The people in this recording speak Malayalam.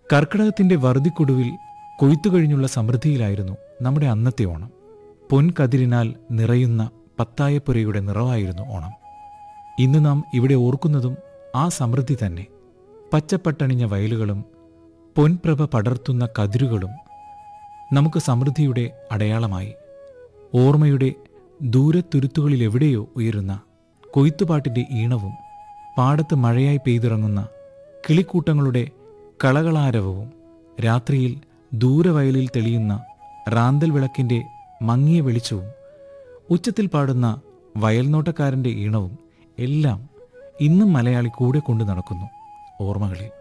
കർക്കിടകത്തിന്റെ വറുതിക്കൊടുവിൽ കൊയ്ത്തു കഴിഞ്ഞുള്ള സമൃദ്ധിയിലായിരുന്നു നമ്മുടെ അന്നത്തെ ഓണം പൊൻകതിരിനാൽ നിറയുന്ന പത്തായപ്പുരയുടെ നിറവായിരുന്നു ഓണം ഇന്ന് നാം ഇവിടെ ഓർക്കുന്നതും ആ സമൃദ്ധി തന്നെ പച്ചപ്പട്ടണിഞ്ഞ വയലുകളും പൊൻപ്രഭ പടർത്തുന്ന കതിരുകളും നമുക്ക് സമൃദ്ധിയുടെ അടയാളമായി ഓർമ്മയുടെ ദൂരത്തുരുത്തുകളിലെവിടെയോ ഉയരുന്ന കൊയ്ത്തുപാട്ടിന്റെ ഈണവും പാടത്ത് മഴയായി പെയ്തിറങ്ങുന്ന കിളിക്കൂട്ടങ്ങളുടെ കളകളാരവവും രാത്രിയിൽ ദൂരവയലിൽ തെളിയുന്ന റാന്തൽ വിളക്കിന്റെ മങ്ങിയ വെളിച്ചവും ഉച്ചത്തിൽ പാടുന്ന വയൽനോട്ടക്കാരന്റെ ഈണവും എല്ലാം ഇന്നും മലയാളി കൂടെ കൊണ്ടു നടക്കുന്നു ഓർമ്മകളിൽ